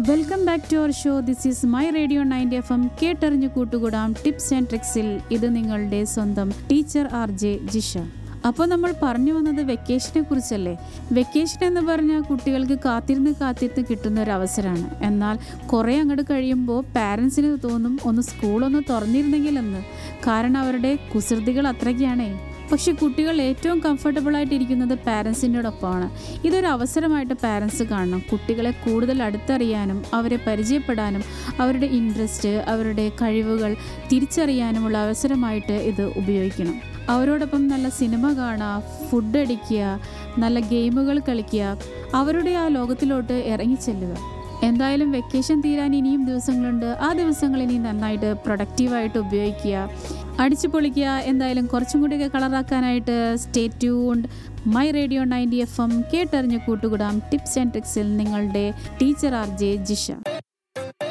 welcome back to our show this is my radio ninety F M കേട്ടറിഞ്ഞു കൂട്ടുകൂടാം tips and ട്രിക്സിൽ ഇത് നിങ്ങളുടെ സ്വന്തം ടീച്ചർ ആർ ജെ ജിഷ അപ്പോൾ നമ്മൾ പറഞ്ഞു വന്നത് വെക്കേഷനെ കുറിച്ചല്ലേ വെക്കേഷൻ എന്ന് പറഞ്ഞാൽ കുട്ടികൾക്ക് കാത്തിരുന്ന് കാത്തിരുന്ന് കിട്ടുന്ന ഒരു അവസരമാണ് എന്നാൽ കുറേ അങ്ങോട്ട് കഴിയുമ്പോൾ പാരൻസിന് തോന്നും ഒന്ന് സ്കൂളൊന്ന് തുറന്നിരുന്നെങ്കിലെന്ന് കാരണം അവരുടെ കുസൃതികൾ അത്രയ്ക്കാണേ പക്ഷെ കുട്ടികൾ ഏറ്റവും കംഫർട്ടബിൾ ആയിട്ടിരിക്കുന്നത് പാരൻസിനോടൊപ്പമാണ് ഇതൊരു അവസരമായിട്ട് പാരൻസ് കാണണം കുട്ടികളെ കൂടുതൽ അടുത്തറിയാനും അവരെ പരിചയപ്പെടാനും അവരുടെ ഇൻട്രസ്റ്റ് അവരുടെ കഴിവുകൾ തിരിച്ചറിയാനുമുള്ള അവസരമായിട്ട് ഇത് ഉപയോഗിക്കണം അവരോടൊപ്പം നല്ല സിനിമ കാണുക ഫുഡ് അടിക്കുക നല്ല ഗെയിമുകൾ കളിക്കുക അവരുടെ ആ ലോകത്തിലോട്ട് ഇറങ്ങിച്ചെല്ലുക എന്തായാലും വെക്കേഷൻ തീരാൻ ഇനിയും ദിവസങ്ങളുണ്ട് ആ ദിവസങ്ങൾ ഇനി നന്നായിട്ട് പ്രൊഡക്റ്റീവായിട്ട് ഉപയോഗിക്കുക അടിച്ചു പൊളിക്കുക എന്തായാലും കുറച്ചും കൂടിയൊക്കെ കളറാക്കാനായിട്ട് stay tuned my radio ninety F M കേട്ടറിഞ്ഞ് കൂട്ടുകൂടാം ടിപ്സ് ആൻഡ് ട്രിക്സിൽ നിങ്ങളുടെ ടീച്ചർ ആർ ജെ ജിഷ